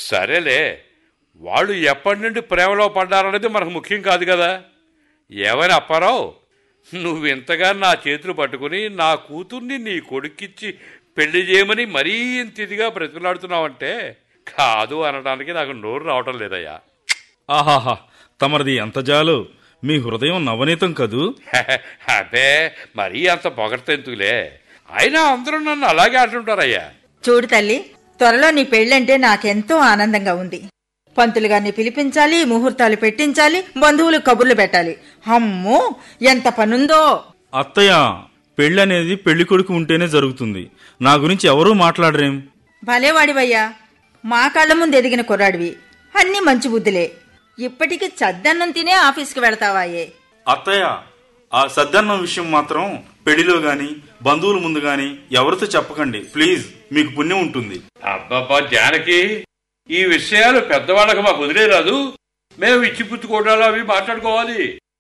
సరేలే వాళ్ళు ఎప్పటి నుండి ప్రేమలో పడ్డారనేది మనకు ముఖ్యం కాదు కదా ఏమని అప్పారావు నువ్వు ఇంతగా నా చేతులు పట్టుకుని నా కూతుర్ని నీ కొడుక్కిచ్చి పెళ్లి చేయమని మరీ ఇంత ఇదిగా బ్రతికులాడుతున్నావంటే కాదు అనడానికి నాకు నోరు రావటం లేదయ్యా ఆహాహా తమరిది ఎంత జాలో మీ హృదయం నవనీతం కదూ అదే మరీ అంత పొగడతెందుకులే అయినా అందరూ నన్ను అలాగే అంటుంటారయ్యా చూడు తల్లి త్వరలో నీ పెళ్ళంటే నాకెంతో ఆనందంగా ఉంది పంతులు గారిని పిలిపించాలి ముహూర్తాలు పెట్టించాలి బంధువులు కబుర్లు పెట్టాలి అమ్మో ఎంత పనుందో అత్తయ్య పెళ్ళి అనేది పెళ్లి కొడుకు ఉంటేనే జరుగుతుంది నా గురించి ఎవరూ మాట్లాడరేం భలేవాడివయ్యా మా కళ్ళ ముందు ఎదిగిన కుర్రాడివి అన్నీ మంచి బుద్ధులే ఇప్పటికి చద్దన్నం తినే ఆఫీస్కి వెళతావాయే అత్తయ్య ఆ సద్దన్నం విషయం మాత్రం పెళ్లిలో గాని బంధువుల ముందు గాని ఎవరితో చెప్పకండి ప్లీజ్ మీకు పుణ్యం ఉంటుంది అబ్బబ్బా జానకి ఈ విషయాలు పెద్దవాళ్ళకి మాకు వదిలేరాదు మేము ఇచ్చి పుచ్చుకోవడాలు అవి మాట్లాడుకోవాలి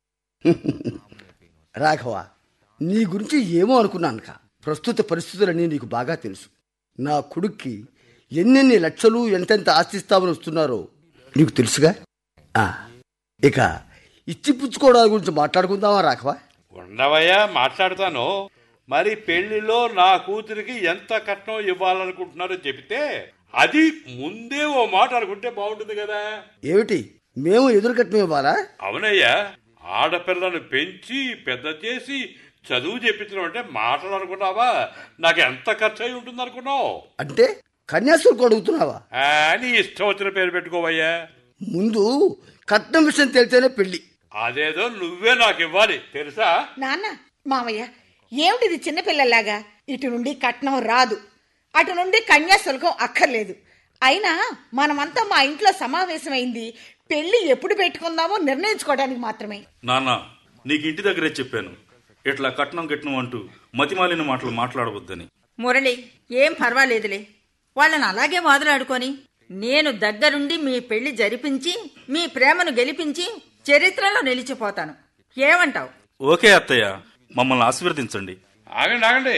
రాఘవ నీ గురించి ఏమో అనుకున్నాను కా ప్రస్తుత పరిస్థితులన్నీ నీకు బాగా తెలుసు నా కొడుక్కి ఎన్నెన్ని లక్షలు ఎంతెంత ఆస్తిస్తామని వస్తున్నారో నీకు తెలుసుగా ఆ, ఇక ఇచ్చి పుచ్చుకోవడాల గురించి మాట్లాడుకుందామా రాఘవ ఉండవయ్యా మాట్లాడతాను మరి పెళ్లిలో నా కూతురికి ఎంత కట్నం ఇవ్వాలనుకుంటున్నారో చెబితే అది ముందే ఓ మాట అనుకుంటే బాగుంటుంది కదా ఏమిటి మేము ఎదురుకట్నం ఇవ్వాలా అవునయ్యా ఆడపిల్లను పెంచి పెద్ద చేసి చదువు చెప్పించడం అంటే మాటలు అనుకున్నావా నాకు ఎంత ఖర్చు అయి ఉంటుంది అనుకున్నావు అంటే కన్యాశుల్కం అడుగుతున్నావా నీ ఇష్టం వచ్చిన పేరు పెట్టుకోవయ్యా ముందు కట్నం విషయం తెలితేనే పెళ్లి అదేదో నువ్వే నాకు ఇవ్వాలి తెలుసా నాన్న మామయ్య ఏమిటిది చిన్నపిల్లలాగా ఇటు నుండి కట్నం రాదు అటు నుండి కన్యాశుల్కం అక్కర్లేదు అయినా మనమంతా మా ఇంట్లో సమావేశమైంది పెళ్లి ఎప్పుడు పెట్టుకుందామో నిర్ణయించుకోవడానికి మాత్రమే నాన్న నీకు ఇంటి దగ్గరే చెప్పాను ఇట్లా కట్నం గిట్నం అంటూ మతిమాలిన మాటలు మాట్లాడవద్దని మురళి ఏం పర్వాలేదులే వాళ్ళని అలాగే వాదులాడుకొని నేను దగ్గరుండి మీ పెళ్లి జరిపించి మీ ప్రేమను గెలిపించి చరిత్రలో నిలిచిపోతాను ఏమంటావు ఓకే అత్తయ్య మమ్మల్ని ఆశీర్వదించండి ఆగండి ఆగండి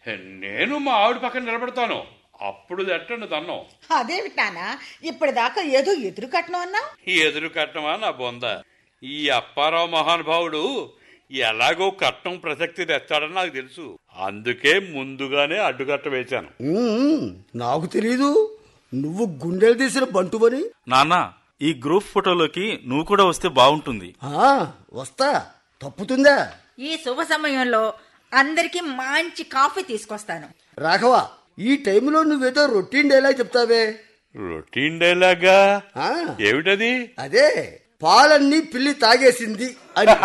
నేను మా ఆవిడ పక్కన నిలబడతాను అప్పుడు ఎట్టండి దన్నం అదేమిటి నాన్న ఇప్పటిదాకా ఏదో ఎదురు కట్నం అన్నావు ఈ ఎదురు కట్నమా నా బొంద ఈ అప్పారావు మహానుభావుడు ఎలాగో కట్నం ప్రసక్తి తెస్తాడని నాకు తెలుసు అందుకే ముందుగానే అడ్డుకట్ట వేశాను ఉమ్, నాకు తెలీదు నువ్వు గుండెలు తీసిన బంటువని నాన్న ఈ గ్రూప్ ఫోటోలోకి నువ్వు కూడా వస్తే బాగుంటుంది ఆ, వస్తా తప్పుతుందా ఈ శుభ సమయంలో అందరికీ మంచి కాఫీ తీసుకొస్తాను రాఘవ ఈ టైంలో నువ్వేదో రొటీన్ డైలాగ్ చెప్తావే రొటీన్ డైలాగా ఆ, ఏమిటది అదే పాలన్నీ పిల్లి తాగేసింది అని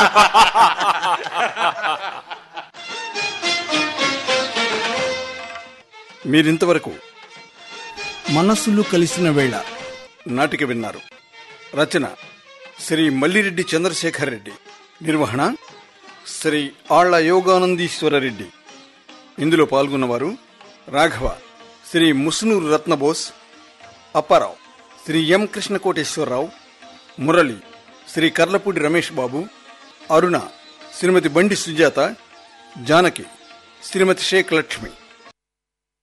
మీరింతవరకు మనస్సులు కలిసిన వేళ నాటిక విన్నారు రచన శ్రీ మల్లిరెడ్డి చంద్రశేఖర్ రెడ్డి నిర్వహణ శ్రీ ఆళ్ల యోగానందీశ్వర రెడ్డి ఇందులో పాల్గొన్నవారు రాఘవ శ్రీ ముస్నూరు రత్నబోస్ అప్పారావు శ్రీ ఎం కృష్ణకోటేశ్వరరావు మురళి శ్రీ కర్లపూడి రమేష్ బాబు అరుణ శ్రీమతి బండి సుజాత జానకి శ్రీమతి షేక్ లక్ష్మి